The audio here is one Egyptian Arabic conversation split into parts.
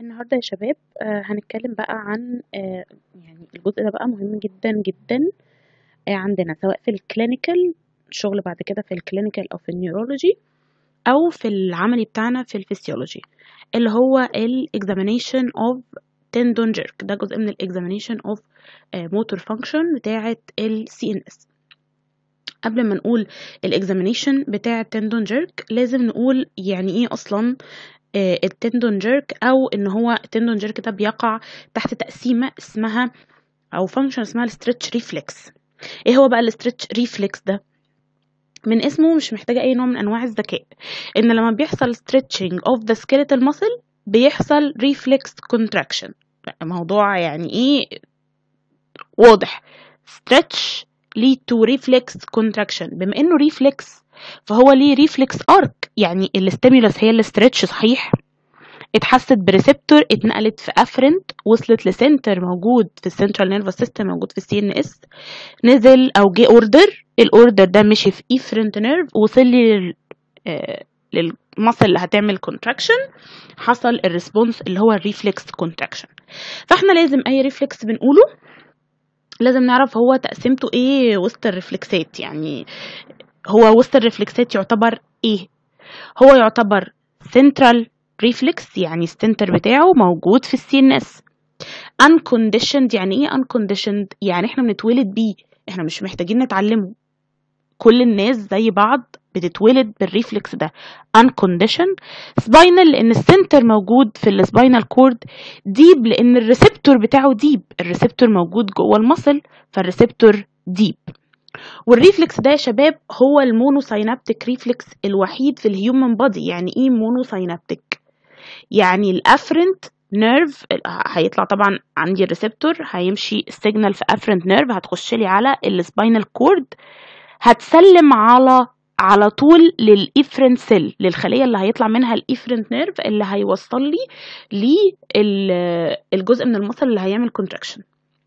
النهارده يا شباب آه، هنتكلم بقى عن آه، يعني الجزء ده بقى مهم جدا جدا آه، عندنا سواء في الكلينيكال شغل بعد كده في الكلينيكال او في النيورولوجي او في العملي بتاعنا في الفسيولوجي اللي هو ال examination of tendon jerk ده جزء من ال examination of آه، motor function بتاعة ال CNS قبل ما نقول ال examination بتاع tendon jerk لازم نقول يعني ايه اصلا التندون جيرك او ان هو التندون جيرك ده بيقع تحت تقسيمه اسمها او فانكشن اسمها الستريتش ريفلكس ايه هو بقى الستريتش ريفلكس ده من اسمه مش محتاجه اي نوع من انواع الذكاء ان لما بيحصل stretching of the skeletal muscle بيحصل reflex contraction موضوع يعني ايه واضح stretch lead to reflex contraction بما انه reflex فهو ليه ريفلكس ارك يعني الاستيمولس هي الاسترتش صحيح اتحست بريسبتور اتنقلت في افرنت وصلت لسنتر موجود في السنترال نيرفس سيستم موجود في السي ان اس نزل او جه اوردر الاوردر ده مشي في افرنت نيرف وصل لي لل- آه، للمصل اللي هتعمل كونتراكشن حصل الريسبونس اللي هو الريفلكس كونتراكشن فاحنا لازم اي ريفلكس بنقوله لازم نعرف هو تقسيمته ايه وسط الريفلكسات يعني هو وسط الريفلكسات يعتبر ايه هو يعتبر central reflex يعني السنتر بتاعه موجود في السي ان اس unconditioned يعني ايه unconditioned يعني احنا بنتولد بيه احنا مش محتاجين نتعلمه كل الناس زي بعض بتتولد بالريفلكس ده unconditioned spinal لان السنتر موجود في السباينال كورد ديب لان الريسبتور بتاعه ديب الريسبتور موجود جوه المصل فالريسبتور ديب والريفلكس ده يا شباب هو المونوساينابتيك ريفلكس الوحيد في الهيومن بودي يعني ايه مونوساينابتيك يعني الافرنت نيرف هيطلع طبعا عندي الريسبتور هيمشي السيجنال في افرنت نيرف هتخش لي على السباينال كورد هتسلم على على طول للإفرنت سيل للخلية اللي هيطلع منها الإفرنت نيرف اللي هيوصل لي للجزء من المصل اللي هيعمل كونتراكشن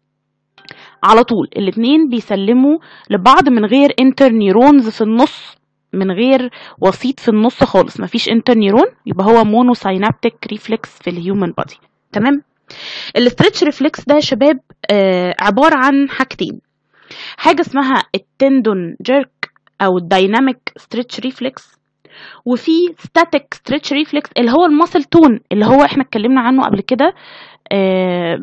على طول الاتنين بيسلموا لبعض من غير انتر نيرونز في النص من غير وسيط في النص خالص مفيش انتر نيرون يبقى هو مونوساينابتيك ريفلكس في الهيومن بودي تمام الاسترتش ريفلكس ده يا شباب آه عبارة عن حاجتين حاجة اسمها التندون جيرك او الدايناميك ستريتش ريفلكس وفي ستاتيك ستريتش ريفلكس اللي هو الماسل تون اللي هو احنا اتكلمنا عنه قبل كده آه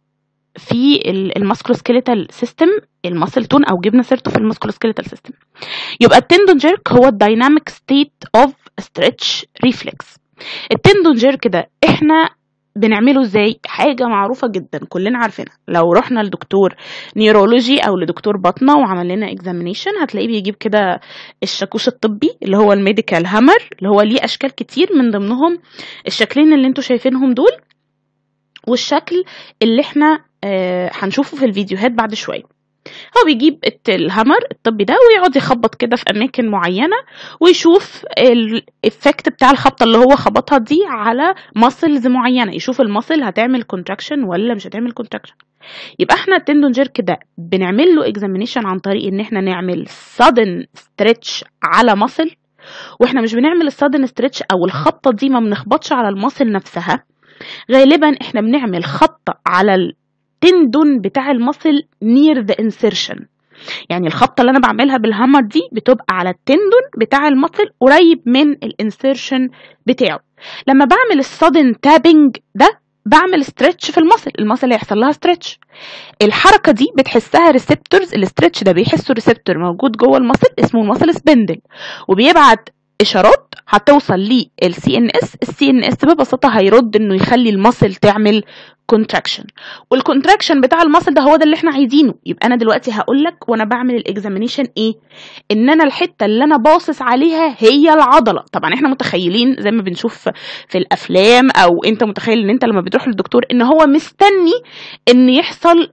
في الماسكولوسكيليتال سيستم الماسل تون او جبنا سيرته في الماسكولوسكيليتال سيستم يبقى التندون جيرك هو الدايناميك ستيت اوف ستريتش ريفلكس التندون جيرك ده احنا بنعمله ازاي حاجه معروفه جدا كلنا عارفينها لو رحنا لدكتور نيورولوجي او لدكتور باطنه وعمل لنا اكزامينيشن هتلاقيه بيجيب كده الشاكوش الطبي اللي هو الميديكال هامر اللي هو ليه اشكال كتير من ضمنهم الشكلين اللي انتوا شايفينهم دول والشكل اللي احنا آه هنشوفه في الفيديوهات بعد شويه هو بيجيب الهامر الطبي ده ويقعد يخبط كده في اماكن معينه ويشوف الافكت بتاع الخبطه اللي هو خبطها دي على ماسلز معينه يشوف الماسل هتعمل كونتراكشن ولا مش هتعمل كونتراكشن يبقى احنا التندون جيرك ده بنعمل له اكزامينيشن عن طريق ان احنا نعمل sudden stretch على ماسل واحنا مش بنعمل السادن ستريتش او الخبطه دي ما بنخبطش على الماسل نفسها غالبا احنا بنعمل خبطه على التندون بتاع المصل نير ذا انسيرشن يعني الخبطه اللي انا بعملها بالهامر دي بتبقى على التندون بتاع المصل قريب من الانسيرشن بتاعه لما بعمل السادن تابنج ده بعمل ستريتش في المصل المصل هيحصل لها ستريتش الحركه دي بتحسها ريسبتورز الاسترتش ده بيحسه ريسبتور موجود جوه المصل اسمه المصل سبندل وبيبعت اشارات هتوصل للسي ان اس السي ان اس ببساطه هيرد انه يخلي المصل تعمل كونتراكشن والكونتراكشن بتاع المصل ده هو ده اللي احنا عايزينه يبقى انا دلوقتي هقول لك وانا بعمل الاكزامينيشن ايه ان انا الحته اللي انا باصص عليها هي العضله طبعا احنا متخيلين زي ما بنشوف في الافلام او انت متخيل ان انت لما بتروح للدكتور ان هو مستني ان يحصل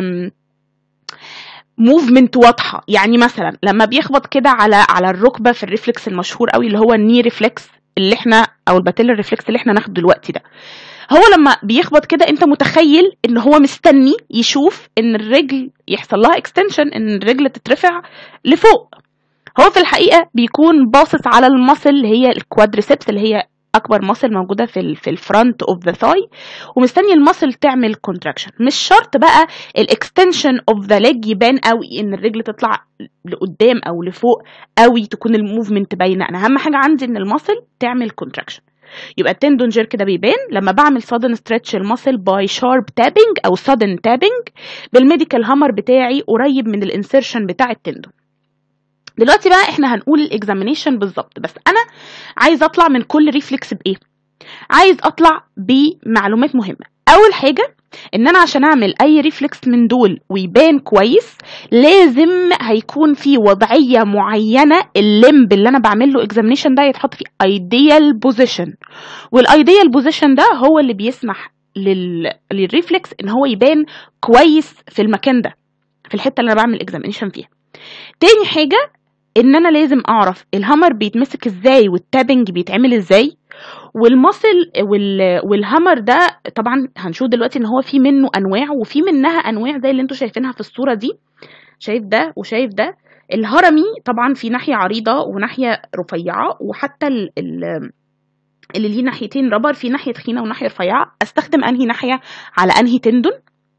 موفمنت واضحه يعني مثلا لما بيخبط كده على على الركبه في الريفلكس المشهور قوي اللي هو الني ريفلكس اللي احنا او الباتيلر ريفلكس اللي احنا ناخده دلوقتي ده هو لما بيخبط كده انت متخيل ان هو مستني يشوف ان الرجل يحصل لها اكستنشن ان الرجل تترفع لفوق هو في الحقيقه بيكون باصص على المصل اللي هي الكوادريسبس اللي هي اكبر ماسل موجوده في ال في الفرونت اوف ذا ثاي ومستني الماسل تعمل كونتراكشن مش شرط بقى الاكستنشن اوف ذا ليج يبان قوي ان الرجل تطلع لقدام او لفوق قوي تكون الموفمنت باينه انا اهم حاجه عندي ان الماسل تعمل كونتراكشن يبقى التندون جيرك ده بيبان لما بعمل sudden stretch الماسل باي شارب تابنج او sudden تابنج بالميديكال هامر بتاعي قريب من الانسرشن بتاع التندون دلوقتي بقى احنا هنقول الاكزامينيشن بالظبط بس انا عايز اطلع من كل ريفلكس بايه عايز اطلع بمعلومات مهمه اول حاجه ان انا عشان اعمل اي ريفلكس من دول ويبان كويس لازم هيكون في وضعيه معينه الليمب اللي انا بعمل له اكزامينيشن ده يتحط في ايديال بوزيشن والايديال بوزيشن ده هو اللي بيسمح لل... للريفلكس ان هو يبان كويس في المكان ده في الحته اللي انا بعمل اكزامينيشن فيها تاني حاجه ان انا لازم اعرف الهامر بيتمسك ازاي والتابنج بيتعمل ازاي والمصل وال... والهامر ده طبعا هنشوف دلوقتي ان هو في منه انواع وفي منها انواع زي اللي انتوا شايفينها في الصوره دي شايف ده وشايف ده الهرمي طبعا في ناحيه عريضه وناحيه رفيعه وحتى ال... ال... اللي ليه ناحيتين ربر في ناحيه تخينه وناحيه رفيعه استخدم انهي ناحيه على انهي تندون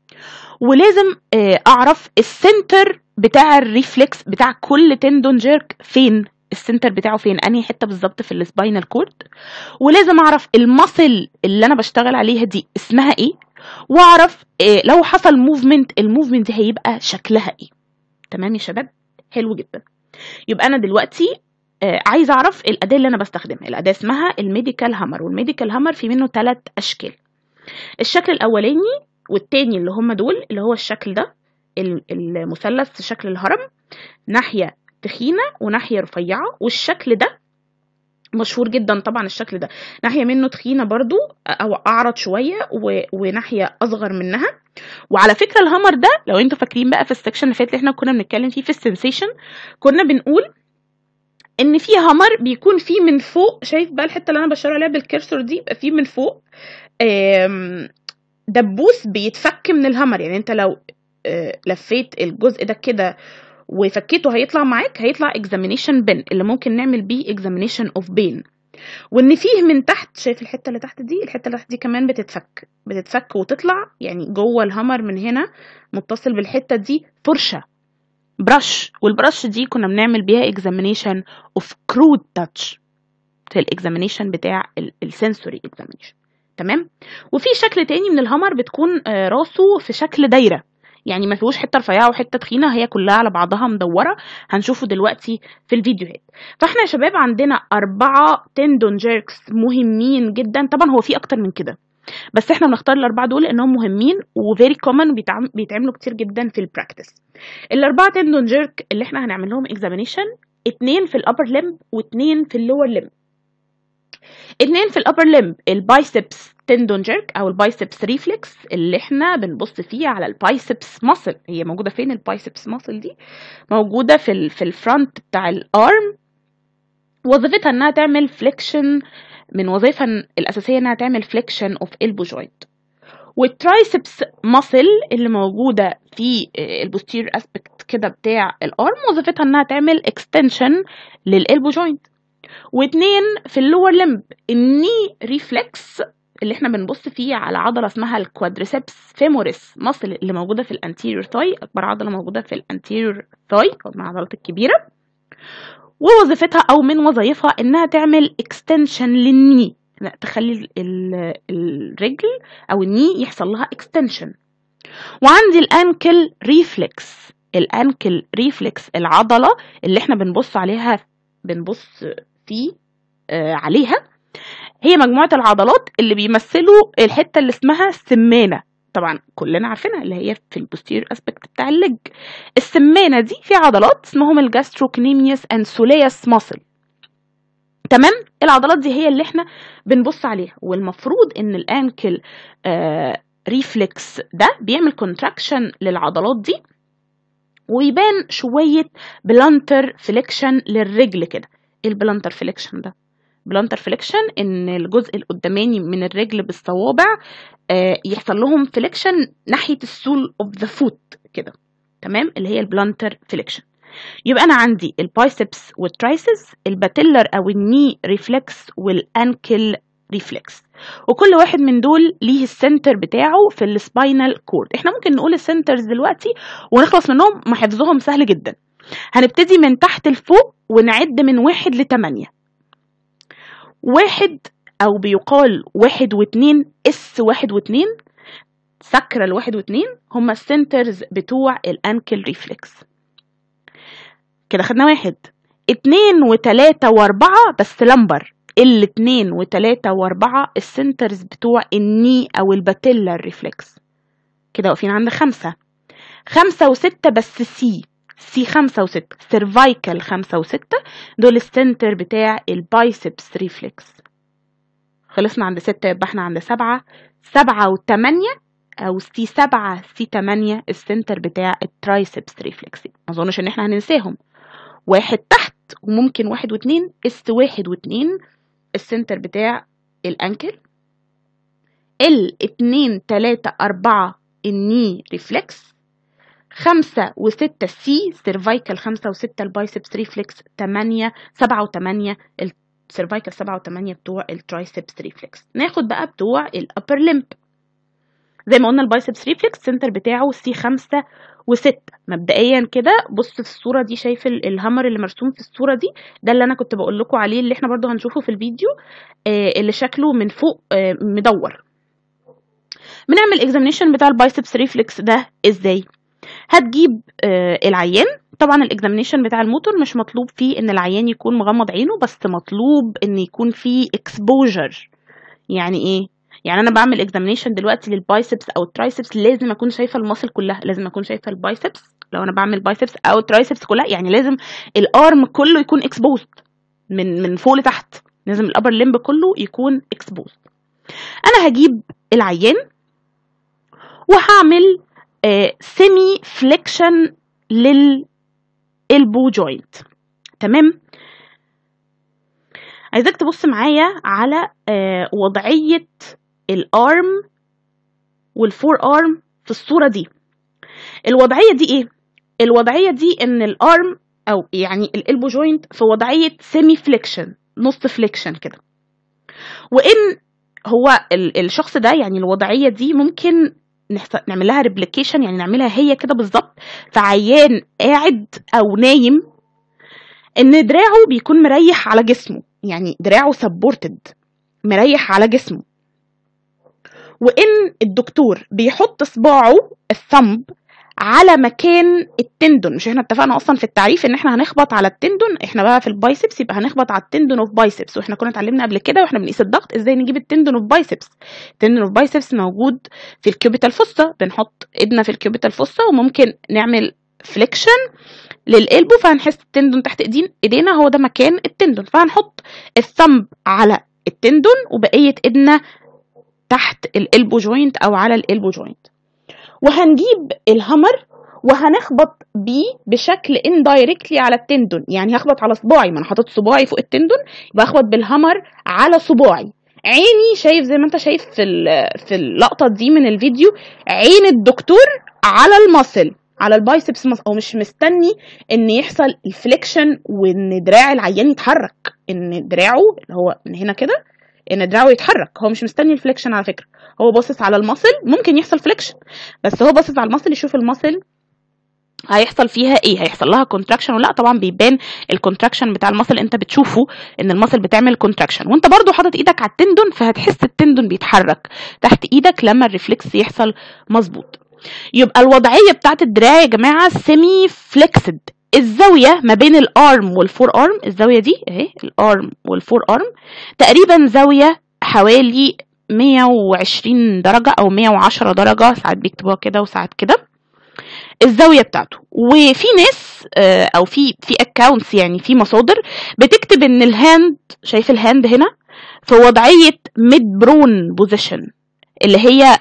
ولازم اعرف السنتر بتاع الريفلكس بتاع كل تندون جيرك فين السنتر بتاعه فين انهي حته بالظبط في السباينال كورد ولازم اعرف المصل اللي انا بشتغل عليها دي اسمها ايه واعرف إيه لو حصل موفمنت الموفمنت دي هيبقى شكلها ايه تمام يا شباب حلو جدا يبقى انا دلوقتي آه عايزه اعرف الاداه اللي انا بستخدمها الاداه اسمها الميديكال هامر والميديكال هامر في منه ثلاث اشكال الشكل الاولاني والتاني اللي هم دول اللي هو الشكل ده المثلث شكل الهرم ناحيه تخينه وناحيه رفيعه والشكل ده مشهور جدا طبعا الشكل ده ناحيه منه تخينه برضو او اعرض شويه و... وناحيه اصغر منها وعلى فكره الهامر ده لو انتوا فاكرين بقى في السكشن اللي فات اللي احنا كنا بنتكلم فيه في السنسيشن كنا بنقول ان في هامر بيكون فيه من فوق شايف بقى الحته اللي انا بشاور عليها بالكرسور دي يبقى فيه من فوق دبوس بيتفك من الهامر يعني انت لو لفيت الجزء ده كده وفكيته هيطلع معاك هيطلع examination بين اللي ممكن نعمل بيه examination of pain وان فيه من تحت شايف الحته اللي تحت دي الحته اللي تحت دي كمان بتتفك بتتفك وتطلع يعني جوه الهامر من هنا متصل بالحته دي فرشه برش والبرش دي كنا بنعمل بيها examination of crude touch في الاكزامينيشن بتاع السنسوري اكزامينيشن تمام وفي شكل تاني من الهامر بتكون راسه في شكل دايره يعني ما فيهوش حته رفيعه وحته تخينه هي كلها على بعضها مدوره هنشوفه دلوقتي في الفيديوهات فاحنا يا شباب عندنا اربعه تندون جيركس مهمين جدا طبعا هو في اكتر من كده بس احنا بنختار الاربعه دول لانهم مهمين وفيري كومن وبيتعملوا كتير جدا في البراكتس الاربعه تندون جيرك اللي احنا هنعمل لهم اكزامينيشن اتنين في الابر لمب واتنين في اللور لمب اتنين في الابر لمب البايسبس تندون جيرك او البايسبس ريفلكس اللي احنا بنبص فيه على البايسبس ماسل هي موجوده فين البايسبس ماسل دي موجوده في ال في الفرونت بتاع الارم وظيفتها انها تعمل فليكشن من وظيفها الاساسيه انها تعمل فليكشن اوف البو جوينت والترايسبس ماسل اللي موجوده في البوستير اسبكت كده بتاع الارم وظيفتها انها تعمل اكستنشن للالبو جوينت واتنين في اللور لمب الني ريفلكس اللي احنا بنبص فيه على عضله اسمها الكوادريسبس فيموريس ماسل اللي موجوده في الانتيريور ثاي اكبر عضله موجوده في الانتيريور ثاي او من العضلات الكبيره ووظيفتها او من وظائفها انها تعمل اكستنشن للني لا تخلي الرجل او الني يحصل لها اكستنشن وعندي الانكل ريفلكس الانكل ريفلكس العضله اللي احنا بنبص عليها بنبص فيه آه عليها هي مجموعة العضلات اللي بيمثلوا الحتة اللي اسمها السمانة طبعا كلنا عارفينها اللي هي في البوستير اسبكت بتاع اللج السمانة دي في عضلات اسمهم الجاستروكنيميوس اند سولياس ماسل تمام العضلات دي هي اللي احنا بنبص عليها والمفروض ان الانكل آه ريفلكس ده بيعمل كونتراكشن للعضلات دي ويبان شوية بلانتر فليكشن للرجل كده ايه البلانتر فليكشن ده بلانتر فليكشن ان الجزء القداماني من الرجل بالصوابع آه يحصل لهم فليكشن ناحيه السول اوف ذا فوت كده تمام اللي هي البلانتر فليكشن يبقى انا عندي البايسبس والترايسس الباتيلر او الني ريفلكس والانكل ريفلكس وكل واحد من دول ليه السنتر بتاعه في السباينال كورد احنا ممكن نقول السنترز دلوقتي ونخلص منهم ما حفظهم سهل جدا هنبتدي من تحت لفوق ونعد من واحد لتمانية واحد او بيقال واحد واتنين اس واحد واتنين سكرة الواحد واتنين هما السنترز بتوع الانكل ريفلكس كده خدنا واحد اتنين وتلاتة واربعة بس لمبر الاتنين وتلاتة واربعة السنترز بتوع الني او الباتيلا ريفلكس كده واقفين عند خمسة خمسة وستة بس سي سي خمسة وستة سيرفايكال خمسة وستة دول السنتر بتاع البايسبس ريفلكس خلصنا عند ستة يبقى احنا عند سبعة سبعة وتمانية أو سي سبعة سي تمانية السنتر بتاع الترايسبس ريفلكس ما أظنش إن احنا هننساهم واحد تحت وممكن واحد واتنين اس واحد واتنين السنتر بتاع الأنكل ال اتنين تلاتة أربعة الني ريفلكس خمسة وستة سي سيرفايكال خمسة وستة البايسبس ريفلكس تمانية سبعة وتمانية السيرفايكال سبعة وتمانية بتوع الترايسبس ريفلكس ناخد بقى بتوع الأبر لمب زي ما قلنا البايسبس ريفلكس سنتر بتاعه سي خمسة وستة مبدئيا كده بص في الصورة دي شايف الهامر اللي مرسوم في الصورة دي ده اللي أنا كنت بقول لكم عليه اللي احنا برضو هنشوفه في الفيديو آه اللي شكله من فوق آه مدور بنعمل اكزامينيشن بتاع البايسبس ريفلكس ده ازاي هتجيب آه العيان طبعا الاكزامينيشن بتاع الموتور مش مطلوب فيه ان العيان يكون مغمض عينه بس مطلوب ان يكون فيه اكسبوجر يعني ايه يعني انا بعمل اكزامينيشن دلوقتي للبايسبس او الترايسبس لازم اكون شايفه الماسل كلها لازم اكون شايفه البايسبس لو انا بعمل بايسبس او الترايسبس كلها يعني لازم الارم كله يكون اكسبوزد من من فوق لتحت لازم الابر لمب كله يكون اكسبوزد انا هجيب العيان وهعمل سيمي فليكشن للالبو جوينت تمام عايزاك تبص معايا على آه وضعية الارم والفور ارم في الصورة دي الوضعية دي ايه؟ الوضعية دي ان الارم او يعني الالبو جوينت في وضعية سيمي فليكشن نص فليكشن كده وان هو الشخص ده يعني الوضعية دي ممكن نعمل لها ريبليكيشن يعني نعملها هي كده بالظبط فعيان قاعد او نايم ان دراعه بيكون مريح على جسمه يعني دراعه سبورتد مريح على جسمه وان الدكتور بيحط صباعه الثمب على مكان التندون مش احنا اتفقنا اصلا في التعريف ان احنا هنخبط على التندون احنا بقى في البايسبس يبقى هنخبط على التندون اوف بايسبس واحنا كنا اتعلمنا قبل كده واحنا بنقيس الضغط ازاي نجيب التندون اوف بايسبس التندون اوف بايسبس موجود في الكيوبيتال فوسا بنحط ايدنا في الكيوبيتال فوسا وممكن نعمل فليكشن للقلبه فهنحس التندون تحت ايدين ايدينا هو ده مكان التندون فهنحط الثمب على التندون وبقيه ايدنا تحت الالبو جوينت او على الالبو جوينت وهنجيب الهامر وهنخبط بيه بشكل اندايركتلي على التندون يعني هخبط على صباعي ما انا حاطط صباعي فوق التندون يبقى اخبط بالهامر على صباعي عيني شايف زي ما انت شايف في في اللقطه دي من الفيديو عين الدكتور على المصل على البايسبس مصل او مش مستني ان يحصل الفليكشن وان دراع العيان يتحرك ان دراعه اللي هو من هنا كده ان دراعه يتحرك هو مش مستني الفليكشن على فكره هو باصص على المصل ممكن يحصل فليكشن بس هو باصص على المصل يشوف المصل هيحصل فيها ايه هيحصل لها كونتراكشن ولا طبعا بيبان الكونتراكشن بتاع المصل انت بتشوفه ان المصل بتعمل كونتراكشن وانت برضو حاطط ايدك على التندون فهتحس التندون بيتحرك تحت ايدك لما الريفلكس يحصل مظبوط يبقى الوضعيه بتاعت الدراع يا جماعه سيمي فليكسد الزاوية ما بين الارم والفور ارم الزاوية دي اهي الارم والفور ارم تقريبا زاوية حوالي 120 درجة او 110 درجة ساعات بيكتبوها كده وساعات كده الزاوية بتاعته وفي ناس او في في اكونتس يعني في مصادر بتكتب ان الهاند شايف الهاند هنا في وضعية ميد برون بوزيشن اللي هي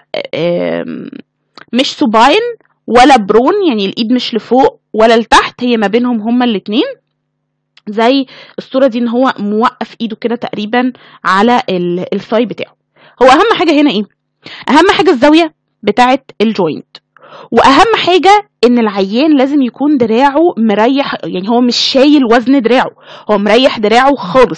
مش سوباين ولا برون يعني الايد مش لفوق ولا لتحت هي ما بينهم هما الاتنين زي الصورة دي ان هو موقف ايده كده تقريبا على الثاي بتاعه هو اهم حاجة هنا ايه اهم حاجة الزاوية بتاعت الجوينت واهم حاجة ان العيان لازم يكون دراعه مريح يعني هو مش شايل وزن دراعه هو مريح دراعه خالص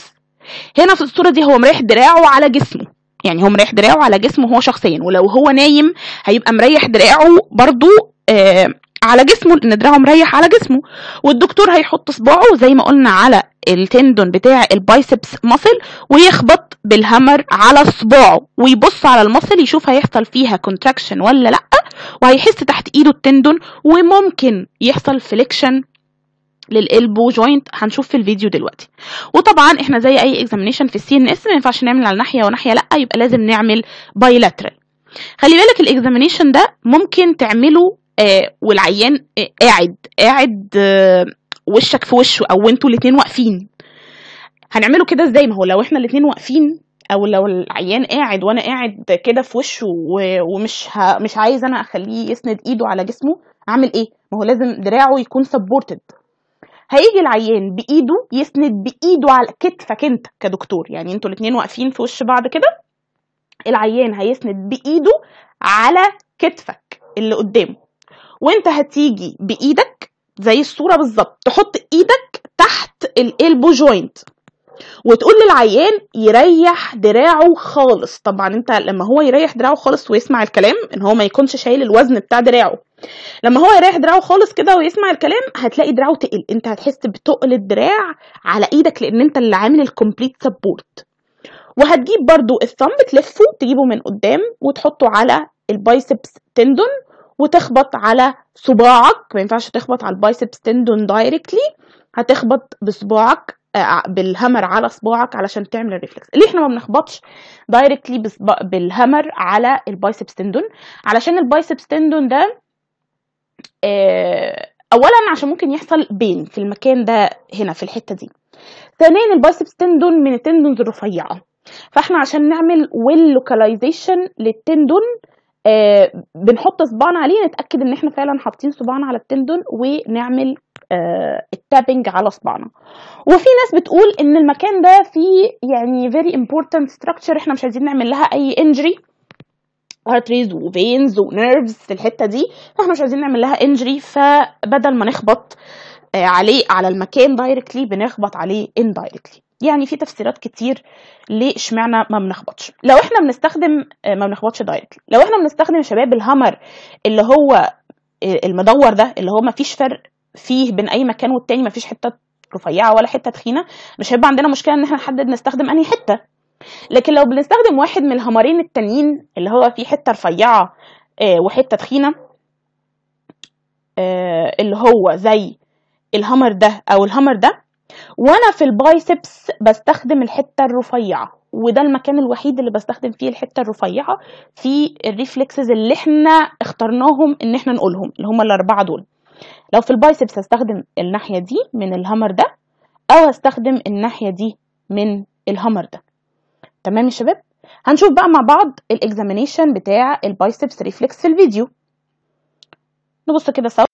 هنا في الصوره دي هو مريح دراعه على جسمه يعني هو مريح دراعه على جسمه هو شخصيا ولو هو نايم هيبقى مريح دراعه برضو آه على جسمه لان دراعه مريح على جسمه والدكتور هيحط صباعه زي ما قلنا على التندون بتاع البايسبس ماسل ويخبط بالهمر على صباعه ويبص على المصل يشوف هيحصل فيها كونتراكشن ولا لا وهيحس تحت ايده التندون وممكن يحصل فليكشن للالبو جوينت هنشوف في الفيديو دلوقتي وطبعا احنا زي اي اكزامينيشن في السي ان اس ما ينفعش نعمل على ناحيه وناحيه لا يبقى لازم نعمل بايلاترال خلي بالك الاكزامينيشن ده ممكن تعمله آه والعيان آه قاعد قاعد آه وشك في وشه او انتوا الاتنين واقفين هنعمله كده ازاي ما هو لو احنا الاتنين واقفين او لو العيان قاعد وانا قاعد كده في وشه ومش ه... مش عايز انا اخليه يسند ايده على جسمه اعمل ايه ما هو لازم دراعه يكون سبورتد هيجي العيان بايده يسند بايده على كتفك انت كدكتور يعني انتوا الاتنين واقفين في وش بعض كده العيان هيسند بايده على كتفك اللي قدامه وانت هتيجي بايدك زي الصوره بالظبط تحط ايدك تحت الالبو جوينت وتقول للعيان يريح دراعه خالص طبعا انت لما هو يريح دراعه خالص ويسمع الكلام ان هو ما يكونش شايل الوزن بتاع دراعه لما هو يريح دراعه خالص كده ويسمع الكلام هتلاقي دراعه تقل انت هتحس بتقل الدراع على ايدك لان انت اللي عامل الكومبليت سبورت وهتجيب برضو الثumb تلفه تجيبه من قدام وتحطه على البايسبس تندون وتخبط على صباعك ما ينفعش تخبط على البايسبس تندون دايركتلي هتخبط بصباعك بالهمر على صباعك علشان تعمل الريفلكس ليه احنا ما بنخبطش دايركتلي بالهمر على البايسبس تندون علشان البايسبس تندون ده اه اولا عشان ممكن يحصل بين في المكان ده هنا في الحته دي ثانيا البايسبس تندون من التندونز الرفيعه فاحنا عشان نعمل ويل لوكاليزيشن للتندون آه بنحط صباعنا عليه نتاكد ان احنا فعلا حاطين صباعنا على التندون ونعمل آه التابنج على صباعنا وفي ناس بتقول ان المكان ده فيه يعني very important structure احنا مش عايزين نعمل لها اي injury arteries وفينز ونيرفز في الحته دي فاحنا مش عايزين نعمل لها injury فبدل ما نخبط آه عليه على المكان دايركتلي بنخبط عليه indirectly يعني في تفسيرات كتير ليه اشمعنى ما بنخبطش لو احنا بنستخدم ما بنخبطش دايركتلي لو احنا بنستخدم يا شباب الهامر اللي هو المدور ده اللي هو ما فيش فرق فيه بين اي مكان والتاني ما فيش حته رفيعه ولا حته تخينه مش هيبقى عندنا مشكله ان احنا نحدد نستخدم انهي حته لكن لو بنستخدم واحد من الهمرين التانيين اللي هو فيه حته رفيعه وحته تخينه اللي هو زي الهامر ده او الهامر ده وانا في البايسبس بستخدم الحته الرفيعه وده المكان الوحيد اللي بستخدم فيه الحته الرفيعه في الريفلكسز اللي احنا اخترناهم ان احنا نقولهم اللي هم الاربعه دول لو في البايسبس هستخدم الناحيه دي من الهامر ده او هستخدم الناحيه دي من الهامر ده تمام يا شباب هنشوف بقى مع بعض الاكزامينيشن بتاع البايسبس ريفلكس في الفيديو نبص كده سوا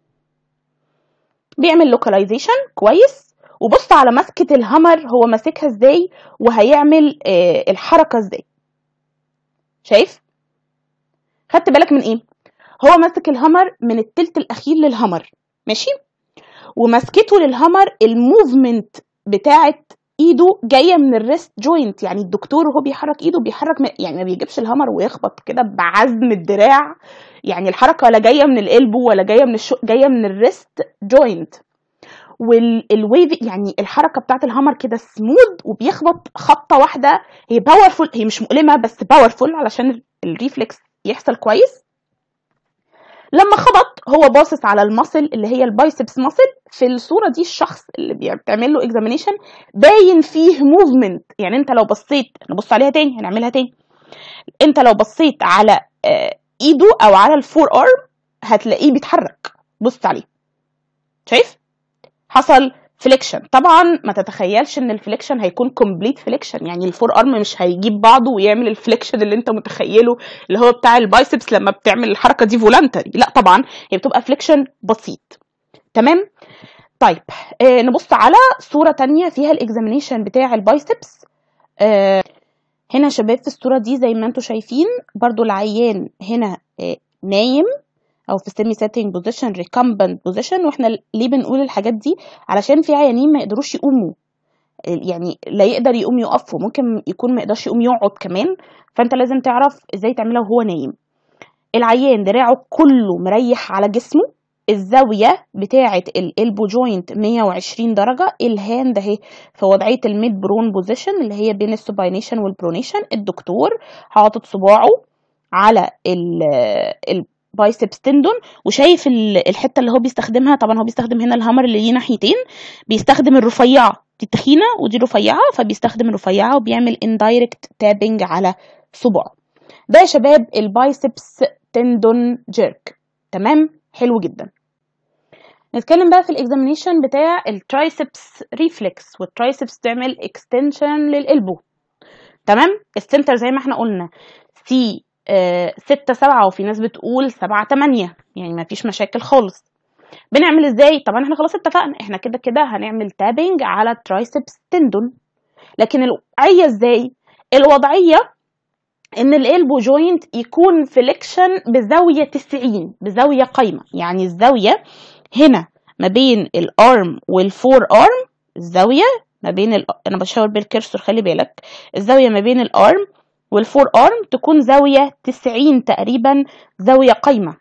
بيعمل لوكاليزيشن كويس وبص على مسكة الهمر هو ماسكها ازاي وهيعمل آه الحركة ازاي شايف خدت بالك من ايه هو ماسك الهمر من التلت الاخير للهمر ماشي ومسكته للهمر الموفمنت بتاعت ايده جايه من الريست جوينت يعني الدكتور وهو بيحرك ايده بيحرك من يعني ما بيجيبش الهمر ويخبط كده بعزم الدراع يعني الحركه ولا جايه من القلبو ولا جايه من الشو جايه من الريست جوينت والويف يعني الحركه بتاعت الهامر كده سموث وبيخبط خبطه واحده هي باورفول هي مش مؤلمه بس باورفول علشان الريفلكس يحصل كويس لما خبط هو باصص على المصل اللي هي البايسبس مصل في الصوره دي الشخص اللي بيعمل له اكزامينيشن باين فيه موفمنت يعني انت لو بصيت نبص عليها تاني هنعملها تاني انت لو بصيت على ايده او على الفور ارم هتلاقيه بيتحرك بص عليه شايف حصل فليكشن طبعا ما تتخيلش ان الفليكشن هيكون كومبليت فليكشن يعني الفور ارم مش هيجيب بعضه ويعمل الفليكشن اللي انت متخيله اللي هو بتاع البايسبس لما بتعمل الحركه دي فولانتري لا طبعا هي بتبقى فليكشن بسيط تمام طيب آه نبص على صوره تانية فيها الاكزامينيشن بتاع البايسبس آه هنا شباب في الصوره دي زي ما انتم شايفين برضو العيان هنا آه نايم او في سيمي سيتنج بوزيشن ريكامبنت بوزيشن واحنا ليه بنقول الحاجات دي علشان في عيانين ما يقدروش يقوموا يعني لا يقدر يقوم يقف وممكن يكون ما يقدرش يقوم يقعد كمان فانت لازم تعرف ازاي تعملها وهو نايم العيان دراعه كله مريح على جسمه الزاوية بتاعة الالبو جوينت 120 درجة الهاند اهي في وضعية الميد برون بوزيشن اللي هي بين السوباينيشن والبرونيشن الدكتور حاطط صباعه على البايسبس تندون وشايف الحتة اللي هو بيستخدمها طبعا هو بيستخدم هنا الهامر اللي ليه ناحيتين بيستخدم الرفيعة دي تخينة ودي رفيعة فبيستخدم الرفيعة وبيعمل اندايركت تابنج على صباعه ده يا شباب البايسبس تندون جيرك تمام حلو جدا نتكلم بقى في الاكزامينيشن بتاع الترايسبس ريفلكس والترايسبس تعمل اكستنشن للقلبو تمام السنتر زي ما احنا قلنا سي آه ستة سبعة وفي ناس بتقول سبعة تمانية يعني ما فيش مشاكل خالص بنعمل ازاي طبعا احنا خلاص اتفقنا احنا كده كده هنعمل تابنج على الترايسبس تندون لكن الوضعية ازاي الوضعية ان الالبو جوينت يكون فليكشن بزاويه 90 بزاويه قايمه يعني الزاويه هنا ما بين الارم والفور ارم الزاويه ما بين ال... انا بشاور بالكرسور خلي بالك الزاويه ما بين الارم والفور ارم تكون زاويه 90 تقريبا زاويه قايمه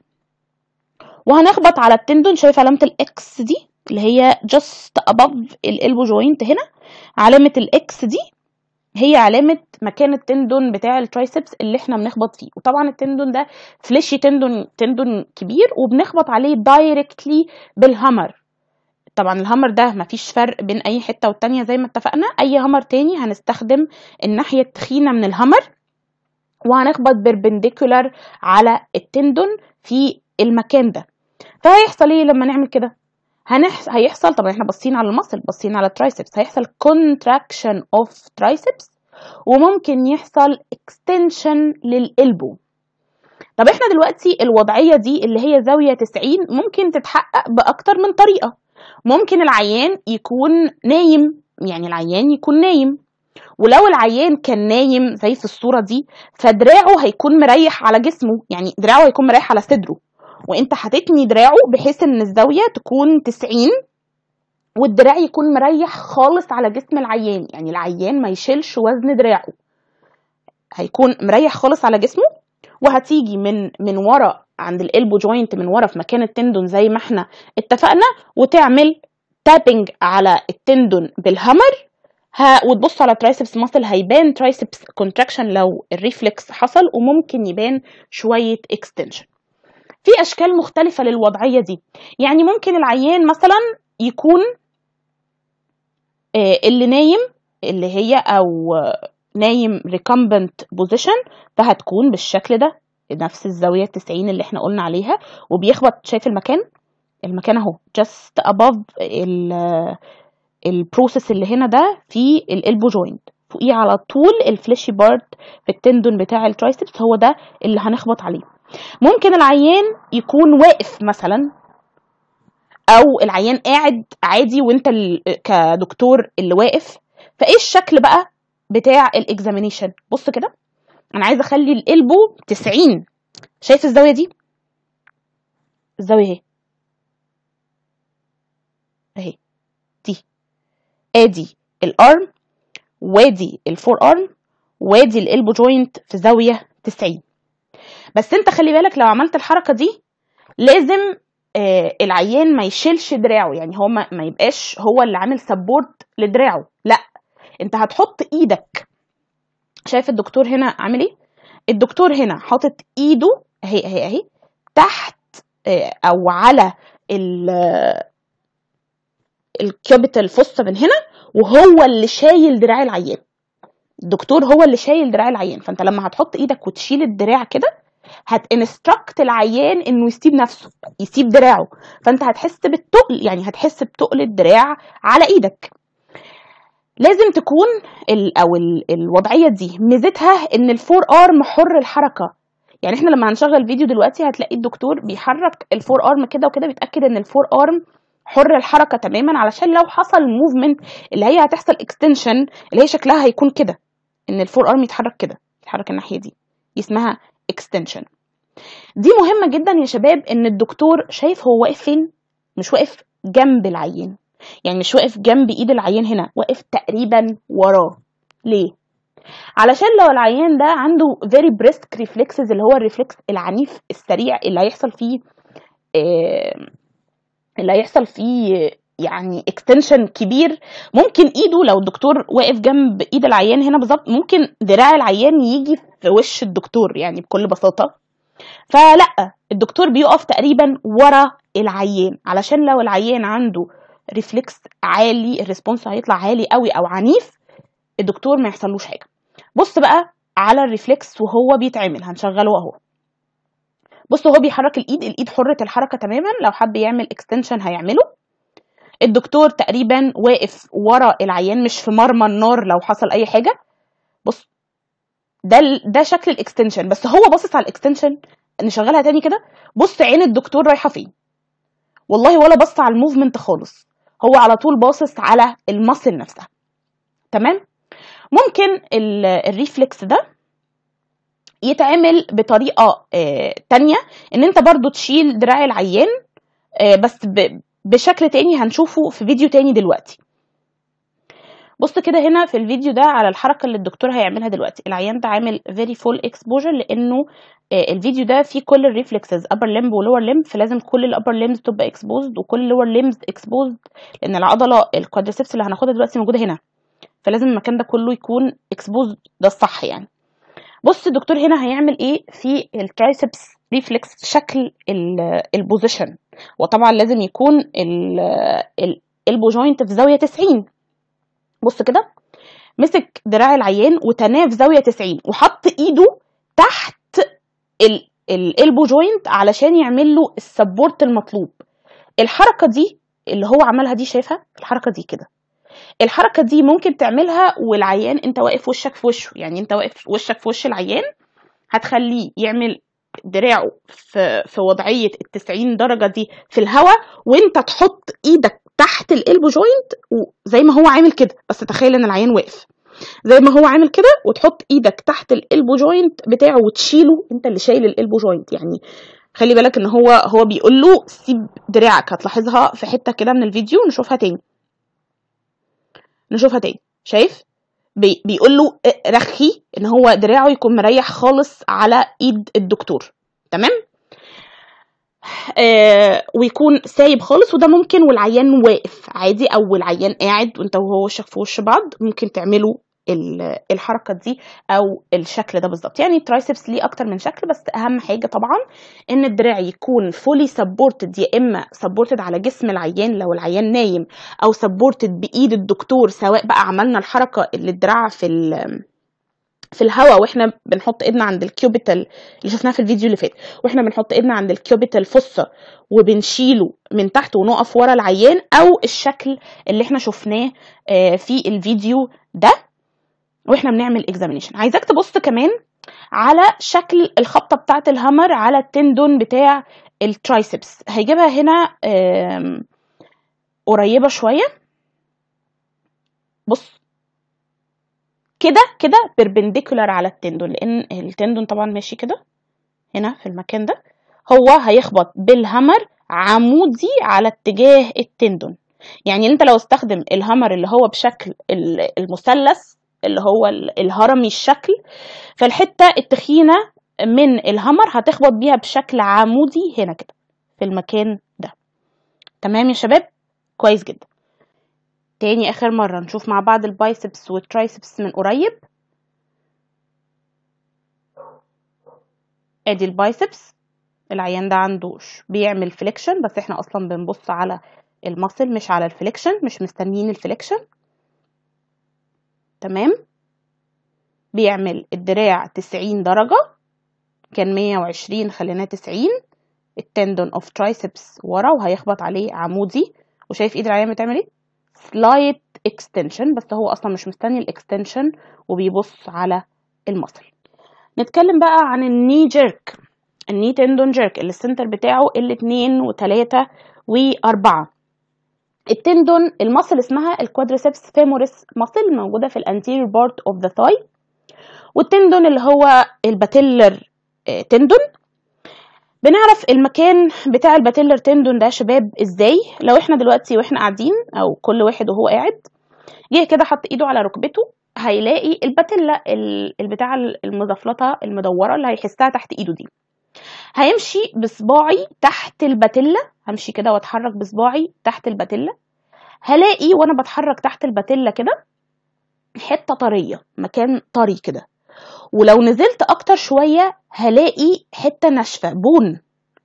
وهنخبط على التندون شايف علامه الاكس دي اللي هي just above الالبو جوينت هنا علامه الاكس دي هي علامة مكان التندون بتاع الترايسبس اللي احنا بنخبط فيه وطبعا التندون ده فليشي تندون تندون كبير وبنخبط عليه دايركتلي بالهامر طبعا الهامر ده مفيش فرق بين اي حتة والتانية زي ما اتفقنا اي هامر تاني هنستخدم الناحية التخينة من الهامر وهنخبط بيربنديكولار على التندون في المكان ده فهيحصل ايه لما نعمل كده هنحس... هيحصل طبعا احنا باصين على المصل باصين على الترايسبس هيحصل contraction of triceps وممكن يحصل extension للقلبو طب احنا دلوقتي الوضعية دي اللي هي زاوية 90 ممكن تتحقق بأكتر من طريقة ممكن العيان يكون نايم يعني العيان يكون نايم ولو العيان كان نايم زي في الصورة دي فدراعه هيكون مريح على جسمه يعني دراعه هيكون مريح على صدره وانت هتتني دراعه بحيث ان الزاوية تكون 90 والدراع يكون مريح خالص على جسم العيان يعني العيان ما يشيلش وزن دراعه هيكون مريح خالص على جسمه وهتيجي من من ورا عند الالبو جوينت من ورا في مكان التندون زي ما احنا اتفقنا وتعمل تابنج على التندون بالهامر ها وتبص على ترايسبس ماسل هيبان ترايسبس كونتراكشن لو الريفلكس حصل وممكن يبان شويه اكستنشن في اشكال مختلفه للوضعيه دي يعني ممكن العيان مثلا يكون اللي نايم اللي هي او نايم ريكمبنت بوزيشن فهتكون بالشكل ده نفس الزاويه 90 اللي احنا قلنا عليها وبيخبط شايف المكان المكان اهو just above البروسيس اللي هنا ده في الالبو جوينت فوقيه على طول الفليشي بارت في التندون بتاع الترايسبس هو ده اللي هنخبط عليه ممكن العيان يكون واقف مثلا او العيان قاعد عادي وانت كدكتور اللي واقف فايه الشكل بقى بتاع الاكزامينيشن بص كده انا عايزه اخلي القلبو 90 شايف الزاويه دي الزاويه اهي اهي دي ادي الارم وادي الفور ارم وادي القلبو جوينت في زاويه 90 بس انت خلي بالك لو عملت الحركه دي لازم آه العيان ما يشيلش دراعه يعني هو ما, ما يبقاش هو اللي عامل سبورت لدراعه لا انت هتحط ايدك شايف الدكتور هنا عامل ايه الدكتور هنا حاطط ايده اهي اهي اهي تحت آه او على الكابيتال فوسطى من هنا وهو اللي شايل دراع العيان الدكتور هو اللي شايل دراع العيان فانت لما هتحط ايدك وتشيل الدراع كده هتنستركت العيان انه يسيب نفسه يسيب دراعه فانت هتحس بالتقل يعني هتحس بتقل الدراع على ايدك لازم تكون ال او ال الوضعيه دي ميزتها ان الفور ارم حر الحركه يعني احنا لما هنشغل فيديو دلوقتي هتلاقي الدكتور بيحرك الفور ارم كده وكده بيتاكد ان الفور ارم حر الحركه تماما علشان لو حصل موفمنت اللي هي هتحصل اكستنشن اللي هي شكلها هيكون كده ان الفور ارم يتحرك كده يتحرك الناحيه دي اسمها اكستنشن دي مهمه جدا يا شباب ان الدكتور شايف هو واقف فين مش واقف جنب العيان يعني مش واقف جنب ايد العيان هنا واقف تقريبا وراه ليه علشان لو العيان ده عنده very brisk reflexes اللي هو الريفلكس العنيف السريع اللي هيحصل فيه آه، اللي هيحصل فيه يعني اكستنشن كبير ممكن ايده لو الدكتور واقف جنب ايد العيان هنا بالظبط ممكن دراع العيان يجي في وش الدكتور يعني بكل بساطة فلا الدكتور بيقف تقريبا ورا العيان علشان لو العيان عنده ريفلكس عالي الريسبونس هيطلع عالي قوي او عنيف الدكتور ما يحصلوش حاجه بص بقى على الريفلكس وهو بيتعمل هنشغله اهو بص هو بيحرك الايد الايد حره الحركه تماما لو حب يعمل اكستنشن هيعمله الدكتور تقريبا واقف ورا العيان مش في مرمى النار لو حصل اي حاجه بص ده ال- ده شكل الاكستنشن بس هو باصص على الاكستنشن نشغلها تاني كده بص عين الدكتور رايحه فين والله ولا بص على الموفمنت خالص هو على طول باصص على المصل نفسها تمام ممكن ال- الريفلكس ده يتعمل بطريقه آه، تانية ان انت برضو تشيل دراع العيان آه، بس ب- بشكل تاني هنشوفه في فيديو تاني دلوقتي بص كده هنا في الفيديو ده على الحركه اللي الدكتور هيعملها دلوقتي العيان ده عامل very full exposure لانه آه، الفيديو ده فيه كل الريفلكسز upper limb و lower limb فلازم كل ال upper limbs تبقى exposed وكل ال lower limbs exposed لان العضله الكوادريسبس اللي هناخدها دلوقتي موجوده هنا فلازم المكان ده كله يكون exposed ده الصح يعني بص الدكتور هنا هيعمل ايه في الترايسبس ريفلكس شكل البوزيشن وطبعا لازم يكون الالبو جوينت في زاويه 90 بص كده مسك دراع العيان وتناه في زاويه 90 وحط ايده تحت الالبو جوينت علشان يعمل له السبورت المطلوب الحركه دي اللي هو عملها دي شايفها الحركه دي كده الحركه دي ممكن تعملها والعيان انت واقف وشك في وشه يعني انت واقف وشك في وش العيان هتخليه يعمل دراعه في في وضعيه ال 90 درجه دي في الهواء وانت تحط ايدك تحت الالبو جوينت زي ما هو عامل كده بس تخيل ان العيان واقف زي ما هو عامل كده وتحط ايدك تحت الالبو جوينت بتاعه وتشيله انت اللي شايل الالبو جوينت يعني خلي بالك ان هو هو بيقول له سيب دراعك هتلاحظها في حته كده من الفيديو نشوفها تاني نشوفها تاني شايف بي بيقول له رخي ان هو دراعه يكون مريح خالص على ايد الدكتور تمام آه ويكون سايب خالص وده ممكن والعيان واقف عادي او العيان قاعد وانت وهو وشك في وش بعض ممكن تعملوا الحركه دي او الشكل ده بالظبط يعني الترايسبس ليه اكتر من شكل بس اهم حاجه طبعا ان الدراع يكون فولي سبورتد يا اما سبورتد على جسم العيان لو العيان نايم او سبورتد بايد الدكتور سواء بقى عملنا الحركه اللي الدراع في في الهواء واحنا بنحط ايدنا عند الكيوبيتال اللي شفناها في الفيديو اللي فات واحنا بنحط ايدنا عند الكيوبيتال فصه وبنشيله من تحت ونقف ورا العيان او الشكل اللي احنا شفناه في الفيديو ده واحنا بنعمل اكزامينيشن عايزاك تبص كمان على شكل الخبطه بتاعه الهامر على التندون بتاع الترايسبس هيجيبها هنا قريبه شويه بص كده كده بيربنديكولار على التندون لان التندون طبعا ماشي كده هنا في المكان ده هو هيخبط بالهامر عمودي على اتجاه التندون يعني انت لو استخدم الهامر اللي هو بشكل المثلث اللي هو الهرمي الشكل فالحتة التخينة من الهامر هتخبط بيها بشكل عمودي هنا كده في المكان ده تمام يا شباب كويس جدا تاني اخر مرة نشوف مع بعض البايسبس والترايسبس من قريب ادي البايسبس العيان ده عنده بيعمل فليكشن بس احنا اصلا بنبص على المصل مش على الفليكشن مش مستنيين الفليكشن تمام بيعمل الدراع تسعين درجة كان مية وعشرين خليناه تسعين التندون اوف ترايسبس ورا وهيخبط عليه عمودي وشايف ايد العيان بتعمل ايه سلايت اكستنشن بس هو اصلا مش مستني الاكستنشن وبيبص على المصل نتكلم بقى عن الني جيرك الني تندون جيرك اللي السنتر بتاعه الاتنين وتلاتة واربعة التندون المصل اسمها الكوادريسبس فيموريس مصل موجوده في الانتيريور بارت اوف ذا ثاي والتندون اللي هو الباتيلر تندون بنعرف المكان بتاع الباتيلر تندون ده يا شباب ازاي لو احنا دلوقتي واحنا قاعدين او كل واحد وهو قاعد جه كده حط ايده على ركبته هيلاقي الباتيلا ال- البتاع المزفلطه المدوره اللي هيحسها تحت ايده دي هيمشي بصباعي تحت الباتيلا همشي كده واتحرك بصباعي تحت الباتيلا هلاقي وانا بتحرك تحت الباتيلا كده حته طريه مكان طري كده ولو نزلت اكتر شويه هلاقي حته ناشفه بون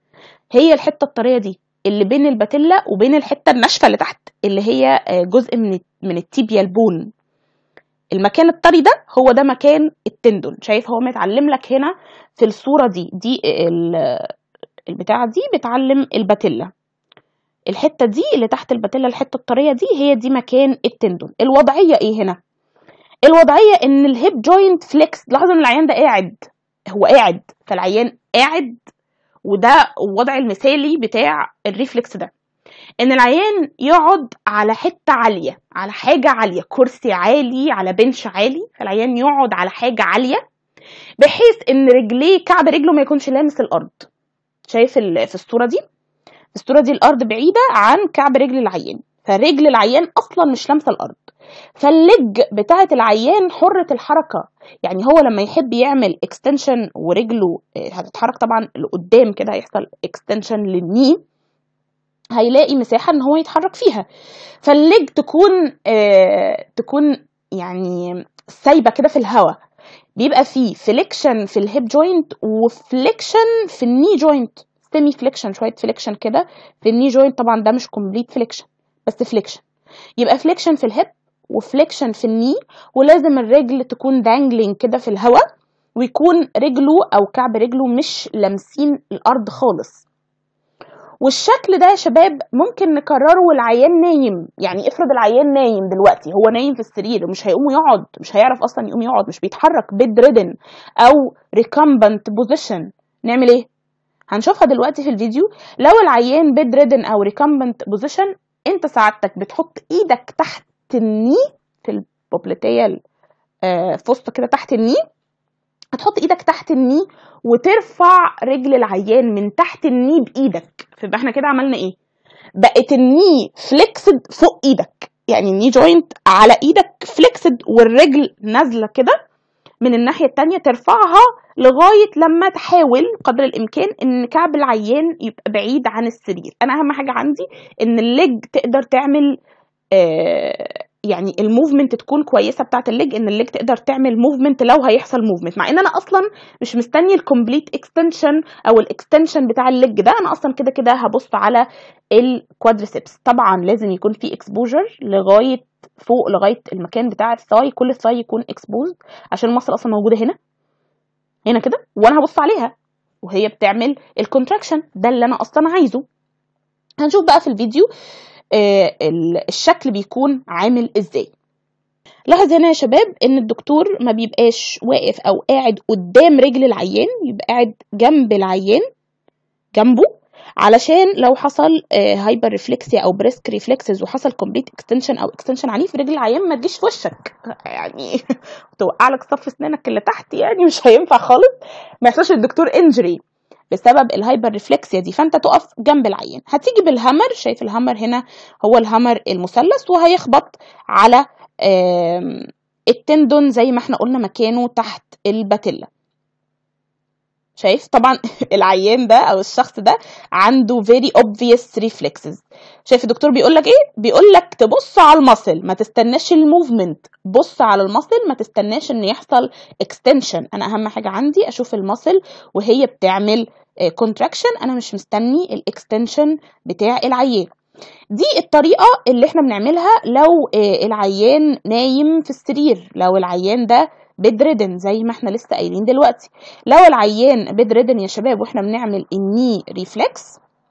هي الحته الطريه دي اللي بين الباتيلا وبين الحته الناشفه اللي تحت اللي هي آه، جزء من من التيبيا البون المكان الطري ده هو ده مكان التندون شايف هو متعلم لك هنا في الصوره دي دي ال- البتاعه دي بتعلم الباتيلا الحته دي اللي تحت الباتيلا الحته الطريه دي هي دي مكان التندون الوضعيه ايه هنا الوضعيه ان الهيب جوينت فليكس لاحظ ان العيان ده قاعد هو قاعد فالعيان قاعد وده الوضع المثالي بتاع الريفلكس ده ان العيان يقعد على حته عاليه على حاجه عاليه كرسي عالي على بنش عالي فالعيان يقعد على حاجه عاليه بحيث ان رجليه كعب رجله ما يكونش لامس الارض شايف ال- في الصوره دي في الصوره دي الارض بعيده عن كعب رجل العيان فرجل العيان اصلا مش لامسه الارض فاللج بتاعه العيان حره الحركه يعني هو لما يحب يعمل اكستنشن ورجله آه، هتتحرك طبعا لقدام كده هيحصل اكستنشن للني هيلاقي مساحه ان هو يتحرك فيها فالليج تكون آه تكون يعني سايبه كده في الهواء بيبقى فيه فليكشن في الهيب جوينت وفليكشن في الني جوينت سيمي فليكشن شويه فليكشن كده في الني جوينت طبعا ده مش كومبليت فليكشن بس فليكشن يبقى فليكشن في الهيب وفليكشن في الني ولازم الرجل تكون دانجلينج كده في الهواء ويكون رجله او كعب رجله مش لامسين الارض خالص والشكل ده يا شباب ممكن نكرره والعيان نايم يعني افرض العيان نايم دلوقتي هو نايم في السرير ومش هيقوم يقعد مش هيعرف اصلا يقوم يقعد مش بيتحرك بيد ريدن او ريكامبنت بوزيشن نعمل ايه هنشوفها دلوقتي في الفيديو لو العيان بيد ريدن او ريكامبنت بوزيشن انت سعادتك بتحط ايدك تحت الني في البوبليتيه فوسطه كده تحت الني هتحط ايدك تحت الني وترفع رجل العيان من تحت الني بايدك فيبقى احنا كده عملنا ايه بقت الني فليكسد فوق ايدك يعني الني جوينت على ايدك فليكسد والرجل نازله كده من الناحيه التانية ترفعها لغايه لما تحاول قدر الامكان ان كعب العيان يبقى بعيد عن السرير انا اهم حاجه عندي ان الليج تقدر تعمل آه يعني الموفمنت تكون كويسه بتاعت الليج ان الليج تقدر تعمل موفمنت لو هيحصل موفمنت مع ان انا اصلا مش مستني الكومبليت اكستنشن او الاكستنشن بتاع الليج ده انا اصلا كده كده هبص على الكوادريسبس طبعا لازم يكون في اكسبوجر لغايه فوق لغايه المكان بتاع الثاي كل الثاي يكون اكسبوزد عشان المصل اصلا موجوده هنا هنا كده وانا هبص عليها وهي بتعمل الكونتراكشن ده اللي انا اصلا عايزه هنشوف بقى في الفيديو آه الشكل بيكون عامل ازاي لاحظ هنا يا شباب ان الدكتور ما بيبقاش واقف او قاعد قدام رجل العيان يبقى قاعد جنب العيان جنبه علشان لو حصل هايبر ريفلكسيا او بريسك ريفلكسز وحصل كومبليت اكستنشن او اكستنشن عنيف رجل العيان ما تجيش في وشك يعني توقع لك صف اسنانك اللي تحت يعني مش هينفع خالص ما يحصلش الدكتور انجري بسبب الهايبر ريفلكسيا دي فانت تقف جنب العيان هتيجي بالهامر شايف الهامر هنا هو الهامر المثلث وهيخبط على التندون زي ما احنا قلنا مكانه تحت الباتيلا شايف طبعا العيان ده او الشخص ده عنده very obvious reflexes شايف الدكتور بيقول لك ايه بيقول لك تبص على المصل ما تستناش الموفمنت بص على المصل ما تستناش ان يحصل extension انا اهم حاجه عندي اشوف المصل وهي بتعمل كونتراكشن انا مش مستني الاكستنشن بتاع العيان دي الطريقه اللي احنا بنعملها لو العيان نايم في السرير لو العيان ده بيد ريدن زي ما احنا لسه قايلين دلوقتي لو العيان بيد ريدن يا شباب واحنا بنعمل الني ريفلكس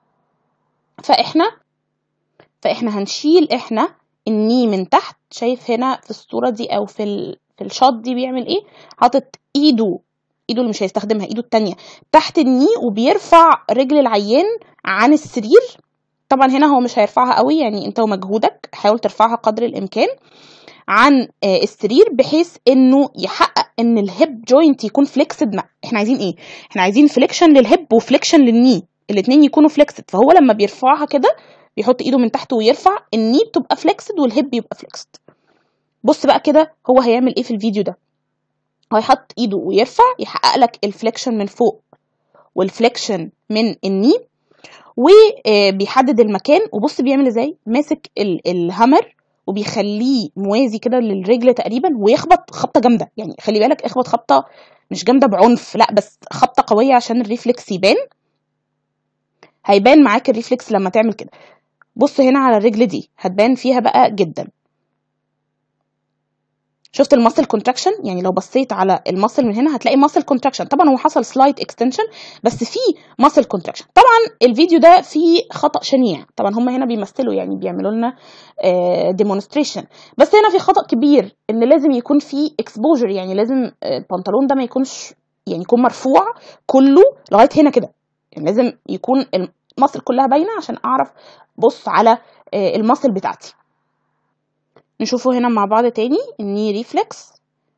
فاحنا فاحنا هنشيل احنا الني من تحت شايف هنا في الصوره دي او في ال... في الشوت دي بيعمل ايه حاطط ايده ايده اللي مش هيستخدمها ايده التانية تحت الني وبيرفع رجل العيان عن السرير طبعا هنا هو مش هيرفعها قوي يعني انت ومجهودك حاول ترفعها قدر الامكان عن آه، السرير بحيث انه يحقق ان الهيب جوينت يكون فليكسد مع احنا عايزين ايه احنا عايزين فليكشن للهيب وفليكشن للني الاثنين يكونوا فليكسد فهو لما بيرفعها كده بيحط ايده من تحت ويرفع الني بتبقى فليكسد والهيب يبقى فليكسد بص بقى كده هو هيعمل ايه في الفيديو ده هو يحط ايده ويرفع يحقق لك الفليكشن من فوق والفليكشن من الني وبيحدد المكان وبص بيعمل ازاي ماسك ال- الهامر وبيخليه موازي كده للرجل تقريبا ويخبط خبطه جامده يعني خلي بالك اخبط خبطه مش جامده بعنف لا بس خبطه قويه عشان الريفلكس يبان هيبان معاك الريفلكس لما تعمل كده بص هنا على الرجل دي هتبان فيها بقى جدا شفت الماسل كونتراكشن يعني لو بصيت على الماسل من هنا هتلاقي ماسل كونتراكشن طبعا هو حصل سلايد اكستنشن بس في ماسل كونتراكشن طبعا الفيديو ده فيه خطا شنيع طبعا هم هنا بيمثلوا يعني بيعملوا لنا ديمونستريشن بس هنا في خطا كبير ان لازم يكون في اكسبوجر يعني لازم آه، البنطلون ده ما يكونش يعني يكون مرفوع كله لغايه هنا كده يعني لازم يكون الماسل كلها باينه عشان اعرف بص على آه، الماسل بتاعتي نشوفه هنا مع بعض تاني الني ريفلكس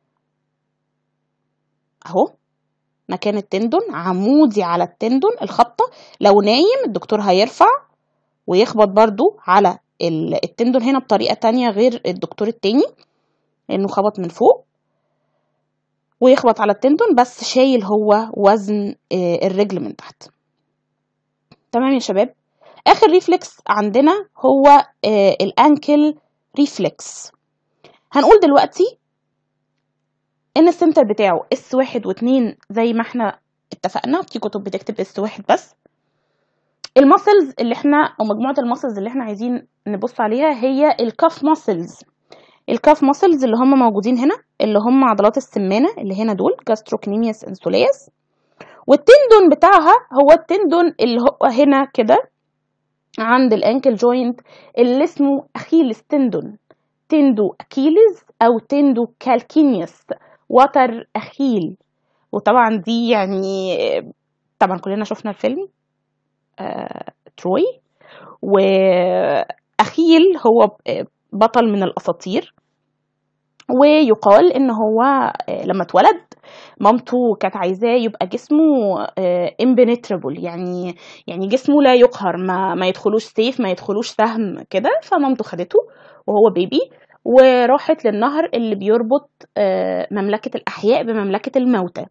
اهو مكان التندون عمودي على التندون الخبطة لو نايم الدكتور هيرفع ويخبط برضو على ال- التندون هنا بطريقة تانية غير الدكتور التاني لأنه خبط من فوق ويخبط على التندون بس شايل هو وزن آه، الرجل من تحت تمام يا شباب آخر ريفلكس عندنا هو آه، الأنكل ريفلكس هنقول دلوقتي ان السنتر بتاعه اس واحد واتنين زي ما احنا اتفقنا في كتب بتكتب اس واحد بس الماسلز اللي احنا او مجموعه الماسلز اللي احنا عايزين نبص عليها هي الكاف ماسلز الكاف ماسلز اللي هم موجودين هنا اللي هم عضلات السمانه اللي هنا دول جاستروكنيميوس انسوليس والتندون بتاعها هو التندون اللي هو هنا كده عند الانكل جوينت اللي اسمه اخيلس تندون تندو اكيليز او تندو كالكينيوس وتر اخيل وطبعا دي يعني طبعا كلنا شفنا الفيلم آه، تروي واخيل هو بطل من الاساطير ويقال ان هو آه، لما اتولد مامته كانت عايزاه يبقى جسمه امبنتربل يعني يعني جسمه لا يقهر ما ما يدخلوش سيف ما يدخلوش سهم كده فمامته خدته وهو بيبي وراحت للنهر اللي بيربط آه، مملكة الأحياء بمملكة الموتى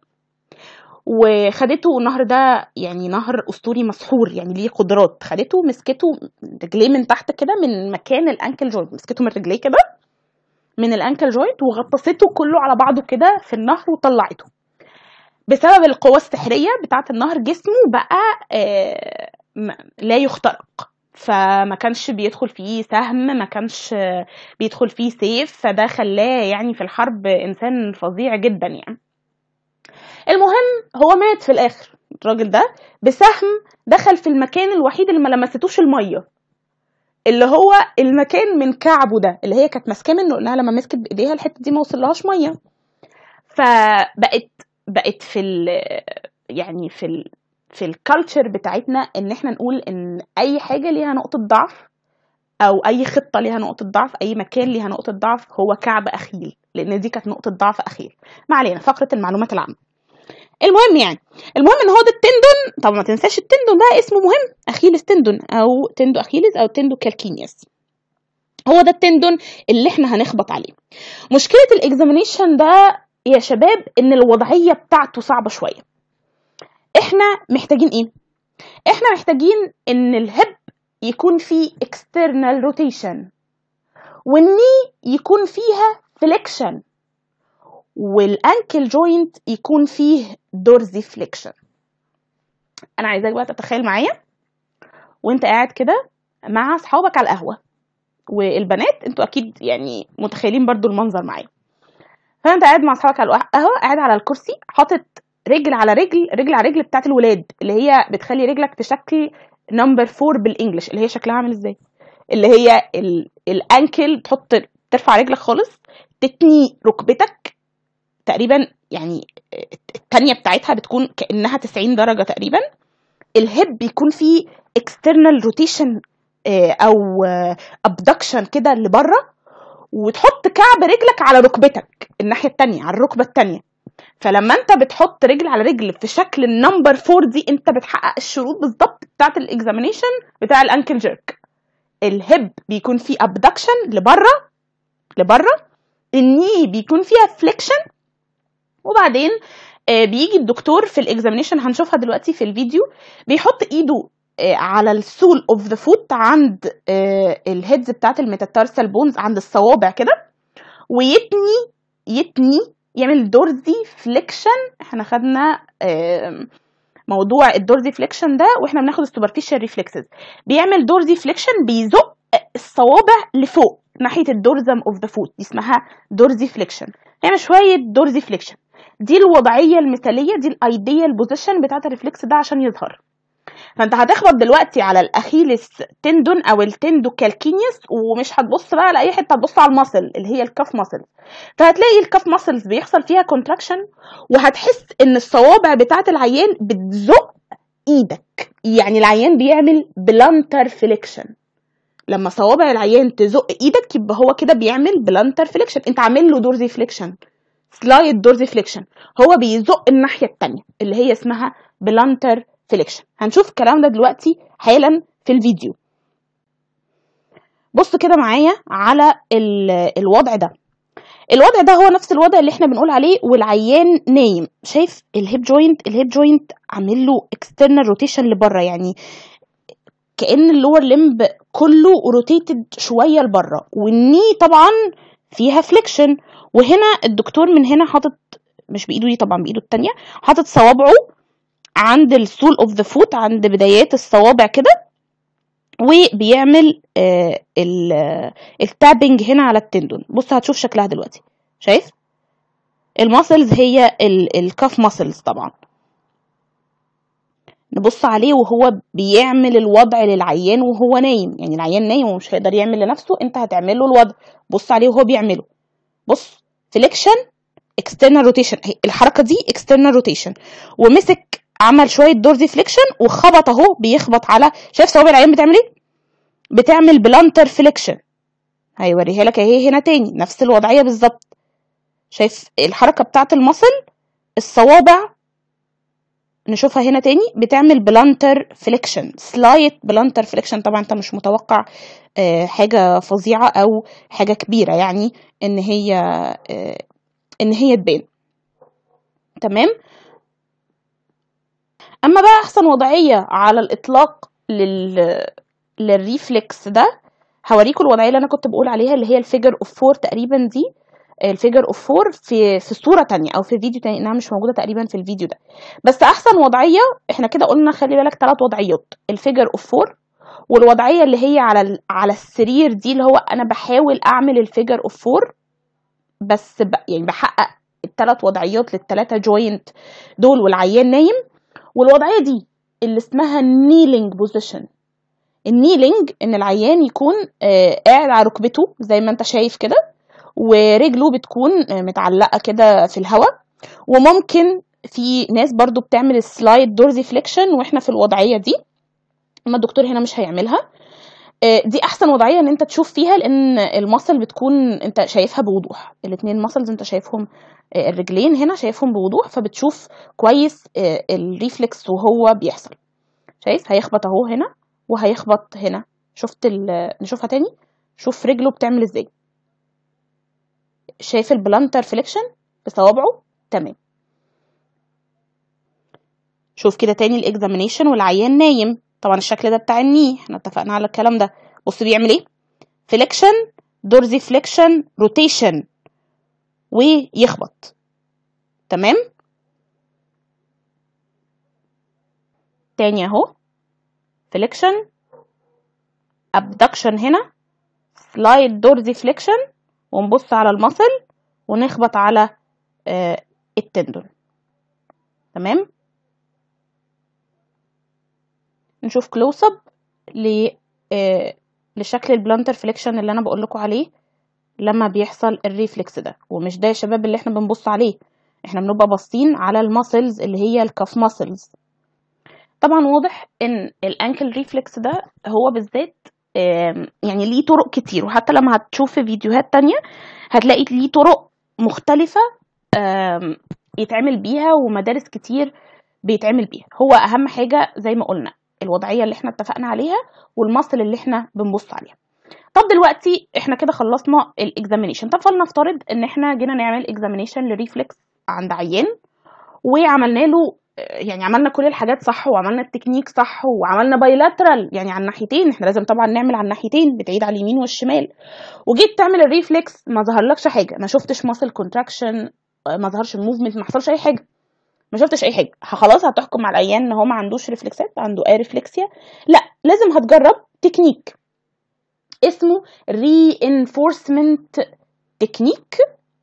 وخدته النهر ده يعني نهر أسطوري مسحور يعني ليه قدرات خدته مسكته رجليه من تحت كده من مكان الأنكل جوينت مسكته من رجليه كده من الأنكل جوينت وغطسته كله على بعضه كده في النهر وطلعته بسبب القوة السحرية بتاعة النهر جسمه بقى آه، م- لا يخترق فما كانش بيدخل فيه سهم ما كانش آه، بيدخل فيه سيف فده خلاه يعني في الحرب إنسان فظيع جدا يعني المهم هو مات في الآخر الراجل ده بسهم دخل في المكان الوحيد اللي ما لمستوش المية اللي هو المكان من كعبه ده اللي هي كانت ماسكاه منه انها لما مسكت بايديها الحته دي ما وصلهاش ميه فبقت بقت في ال يعني في ال في الكالتشر بتاعتنا ان احنا نقول ان اي حاجه ليها نقطه ضعف او اي خطه ليها نقطه ضعف اي مكان ليها نقطه ضعف هو كعب اخيل لان دي كانت نقطه ضعف اخيل ما علينا فقره المعلومات العامه المهم يعني المهم ان هو ده التندون طب ما تنساش التندون ده اسمه مهم اخيلس تندون او تندو اخيلس او تندو كالكينيوس هو ده التندون اللي احنا هنخبط عليه مشكله الاكزامينيشن ده يا شباب ان الوضعيه بتاعته صعبه شويه احنا محتاجين ايه احنا محتاجين ان الهب يكون فيه external rotation والني يكون فيها flexion والانكل جوينت يكون فيه دورزي فليكشن انا عايزاك بقى تتخيل معايا وانت قاعد كده مع اصحابك على القهوه والبنات انتوا اكيد يعني متخيلين برضو المنظر معايا فانت قاعد مع اصحابك على القهوه قاعد على الكرسي حاطط رجل على رجل رجل على رجل بتاعت الولاد اللي هي بتخلي رجلك في شكل نمبر فور بالانجلش اللي هي شكلها عامل ازاي اللي هي ال- الانكل تحط ترفع رجلك خالص تتني ركبتك تقريبا يعني التانية بتاعتها بتكون كأنها 90 درجة تقريبا الهيب بيكون فيه external rotation آه، او abduction كده لبره وتحط كعب رجلك على ركبتك الناحيه التانية على الركبه التانية فلما انت بتحط رجل على رجل في شكل النمبر 4 دي انت بتحقق الشروط بالظبط بتاعت الاكزامينيشن بتاع الانكل جيرك الهب بيكون فيه ابدكشن لبره لبره الني بيكون فيها فليكشن وبعدين آه، بيجي الدكتور في الاكزامينيشن هنشوفها دلوقتي في الفيديو بيحط ايده آه، على السول اوف ذا فوت عند آه، الهيدز بتاعت الميتاتارسال بونز عند الصوابع كده ويتني يتني يعمل دورزي فليكشن احنا خدنا آم، موضوع الدورزي فليكشن ده واحنا بناخد السوبرفيشال ريفلكسز بيعمل دورزي فليكشن بيزق الصوابع لفوق ناحيه الدورزم اوف ذا فوت دي اسمها دورزي فليكشن يعمل شويه دورزي فليكشن دي الوضعيه المثاليه دي الايديال بوزيشن بتاعت الريفلكس ده عشان يظهر فانت هتخبط دلوقتي على الاخيلس تندون او التندو كالكينيوس ومش هتبص بقى على اي حته هتبص على المصل اللي هي الكاف ماسل فهتلاقي الكاف ماسلز بيحصل فيها كونتراكشن وهتحس ان الصوابع بتاعت العيان بتزق ايدك يعني العيان بيعمل بلانتر فليكشن لما صوابع العيان تزق ايدك يبقى هو كده بيعمل بلانتر فليكشن انت عامل له دورزي فليكشن سلايد دورزي فليكشن هو بيزق الناحيه التانية اللي هي اسمها بلانتر فليكشن هنشوف الكلام ده دلوقتي حالا في الفيديو بص كده معايا على ال- الوضع ده الوضع ده هو نفس الوضع اللي احنا بنقول عليه والعيان نايم شايف الهيب جوينت الهيب جوينت عامل له اكسترنال روتيشن لبره يعني كأن اللور لمب كله روتيتد شويه لبره والني طبعا فيها فليكشن وهنا الدكتور من هنا حاطط مش بايده دي طبعا بايده التانية حاطط صوابعه عند السول اوف ذا فوت عند بدايات الصوابع كده وبيعمل آه التابنج هنا على التندون بص هتشوف شكلها دلوقتي شايف الماسلز هي الكاف ماسلز طبعا نبص عليه وهو بيعمل الوضع للعيان وهو نايم يعني العيان نايم ومش هيقدر يعمل لنفسه انت هتعمل له الوضع بص عليه وهو بيعمله بص فليكشن اكسترنال روتيشن الحركه دي اكسترنال روتيشن ومسك عمل شويه دورزي فليكشن وخبط اهو بيخبط على شايف صوابع العين بتعمل ايه بتعمل بلانتر فليكشن هيوريها لك اهي هنا تاني نفس الوضعيه بالظبط شايف الحركه بتاعه المصل الصوابع نشوفها هنا تاني بتعمل بلانتر فليكشن سلايت بلانتر فليكشن طبعا انت مش متوقع آه، حاجه فظيعه او حاجه كبيره يعني ان هي آه، ان هي تبان تمام اما بقى احسن وضعيه على الاطلاق لل للريفلكس ده هوريكم الوضعيه اللي انا كنت بقول عليها اللي هي الفيجر اوف فور تقريبا دي الفيجر اوف فور في في صوره تانية او في فيديو تاني انها مش موجوده تقريبا في الفيديو ده بس احسن وضعيه احنا كده قلنا خلي بالك ثلاث وضعيات الفيجر اوف فور والوضعيه اللي هي على ال- على السرير دي اللي هو انا بحاول اعمل الفيجر اوف فور بس ب... يعني بحقق الثلاث وضعيات للثلاثه جوينت دول والعيان نايم والوضعيه دي اللي اسمها النيلينج بوزيشن النيلينج ان العيان يكون آه، قاعد على ركبته زي ما انت شايف كده ورجله بتكون آه، متعلقه كده في الهواء وممكن في ناس برضو بتعمل السلايد دورزي فليكشن واحنا في الوضعيه دي اما الدكتور هنا مش هيعملها آه، دي احسن وضعيه ان انت تشوف فيها لان المصل بتكون انت شايفها بوضوح الاثنين ماسلز انت شايفهم آه، الرجلين هنا شايفهم بوضوح فبتشوف كويس آه، الريفلكس وهو بيحصل شايف هيخبط اهو هنا وهيخبط هنا شفت ال- نشوفها تاني شوف رجله بتعمل ازاي شايف البلانتر فليكشن بصوابعه تمام شوف كده تاني الاكزامينيشن والعيان نايم طبعا الشكل ده بتاع الني احنا اتفقنا على الكلام ده بص بيعمل ايه فليكشن دورزي فليكشن روتيشن ويخبط تمام تاني اهو فليكشن ابدكشن هنا سلايد دورزي فليكشن ونبص على المصل ونخبط على آه التندون تمام نشوف كلوز اب ل آه لشكل البلانتر فليكشن اللي انا بقول لكم عليه لما بيحصل الريفلكس ده ومش ده يا شباب اللي احنا بنبص عليه احنا بنبقى باصين على الماسلز اللي هي الكاف ماسلز طبعا واضح ان الانكل ريفلكس ده هو بالذات آم، يعني ليه طرق كتير وحتى لما هتشوف في فيديوهات تانية هتلاقي ليه طرق مختلفة آم، يتعمل بيها ومدارس كتير بيتعمل بيها هو أهم حاجة زي ما قلنا الوضعية اللي احنا اتفقنا عليها والمصل اللي احنا بنبص عليها طب دلوقتي احنا كده خلصنا الاكزامينيشن طب فلنفترض ان احنا جينا نعمل اكزامينيشن لريفلكس عند عيان وعملنا له يعني عملنا كل الحاجات صح وعملنا التكنيك صح وعملنا بايلاترال يعني على الناحيتين احنا لازم طبعا نعمل على الناحيتين بتعيد على اليمين والشمال وجيت تعمل الريفلكس ما ظهرلكش حاجه ما شفتش ماسل كونتراكشن ما ظهرش الموفمنت ما حصلش اي حاجه ما شفتش اي حاجه خلاص هتحكم على العيان ان هو ما عندوش ريفلكسات عنده اي ريفلكسيا لا لازم هتجرب تكنيك اسمه reinforcement تكنيك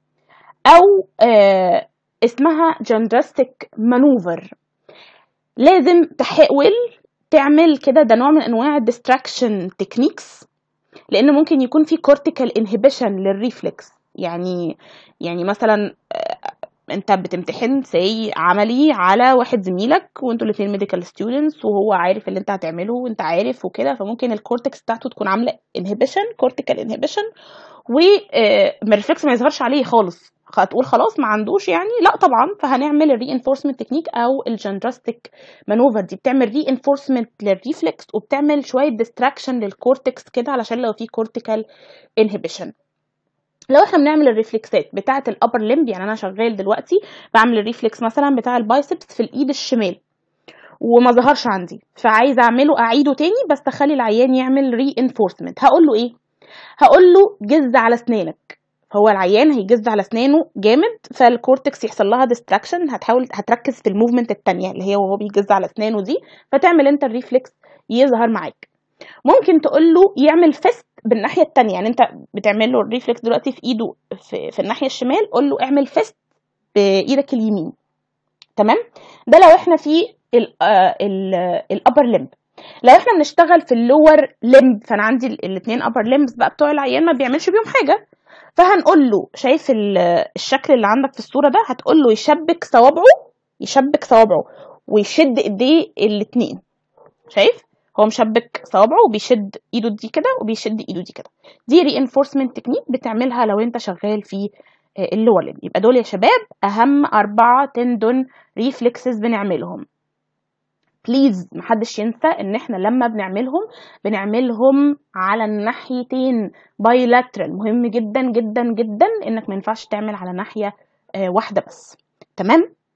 او آه اسمها جاندراستيك مانوفر لازم تحاول تعمل كده ده نوع من انواع الديستراكشن تكنيكس لان ممكن يكون في كورتيكال انهبيشن للريفلكس يعني يعني مثلا آه، انت بتمتحن سي عملي على واحد زميلك وانتوا الاثنين ميديكال ستودنتس وهو عارف اللي انت هتعمله وانت عارف وكده فممكن الكورتكس بتاعته تكون عامله انهبيشن كورتيكال انهبيشن والريفلكس ما يظهرش عليه خالص هتقول خلاص ما عندوش يعني لا طبعا فهنعمل الرينفورسمنت تكنيك او الجندراستيك مانوفر دي بتعمل رينفورسمنت للريفلكس وبتعمل شويه ديستراكشن للكورتكس كده علشان لو في كورتيكال انهبيشن لو احنا بنعمل الريفلكسات بتاعه الابر ليمب يعني انا شغال دلوقتي بعمل الريفلكس مثلا بتاع البايسبس في الايد الشمال وما ظهرش عندي فعايزه اعمله اعيده تاني بس اخلي العيان يعمل رينفورسمنت هقول له ايه هقول له جز على اسنانك فهو العيان هيجز على اسنانه جامد فالكورتكس يحصل لها ديستراكشن هتحاول هتركز في الموفمنت التانية اللي هي وهو بيجز على اسنانه دي فتعمل انت الريفلكس يظهر معاك ممكن تقول له يعمل فيست بالناحيه التانية يعني انت بتعمل له الريفلكس دلوقتي في ايده في, في الناحيه الشمال قول له اعمل فيست بايدك اليمين تمام ده لو احنا في الابر لمب لو احنا بنشتغل في اللور لمب فانا عندي الاثنين ابر لمبس بقى بتوع العيان ما بيعملش بيهم حاجه فهنقول له شايف ال- الشكل اللي عندك في الصوره ده هتقول له يشبك صوابعه يشبك صوابعه ويشد ايديه الاتنين شايف هو مشبك صوابعه وبيشد ايده دي كده وبيشد ايده دي كده دي reinforcement تكنيك بتعملها لو انت شغال في آه، اللور لمب يبقى دول يا شباب اهم اربعه تندون ريفلكسز بنعملهم بليز محدش ينسى ان احنا لما بنعملهم بنعملهم على الناحيتين بايلاترال مهم جدا جدا جدا انك ما ينفعش تعمل على ناحيه آه، واحده بس تمام